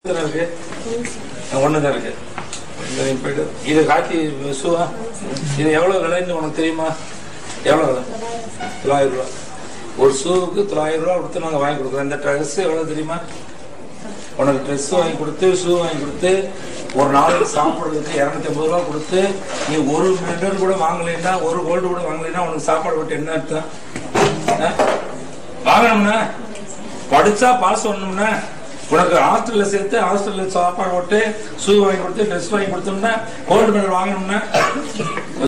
எத்தனை இருக்கு ஒன்று தான் இருக்கு இந்த நீ போயிட்டு இது காக்கி ஷூவா இது எவ்வளோ விலைன்னு உனக்கு தெரியுமா எவ்வளோ விலை தொள்ளாயிரம் ரூபா ஒரு ஷூவுக்கு தொள்ளாயிரம் ரூபா கொடுத்து நாங்கள் வாங்கி கொடுக்குறோம் இந்த ட்ரெஸ் எவ்வளோ தெரியுமா உனக்கு ட்ரெஸ் வாங்கி கொடுத்து ஷூ வாங்கி கொடுத்து ஒரு நாளைக்கு சாப்பிட்றதுக்கு இரநூத்தி ஐம்பது ரூபா கொடுத்து நீ ஒரு மெடல் கூட வாங்கலைன்னா ஒரு கோல்டு கூட வாங்கலைன்னா உனக்கு சாப்பாடு விட்டு என்ன அர்த்தம் ஆ? வாங்கணும்னா படிச்சா பாஸ் பண்ணணும்னா உனக்கு ஹாஸ்டல்ல சேர்த்து ஹாஸ்டல்ல சாப்பாடு போட்டு ஷூ வாங்கி கொடுத்து ட்ரெஸ் வாங்கி கொடுத்தோம்னா கோல்டு மெடல் வாங்கணும்னா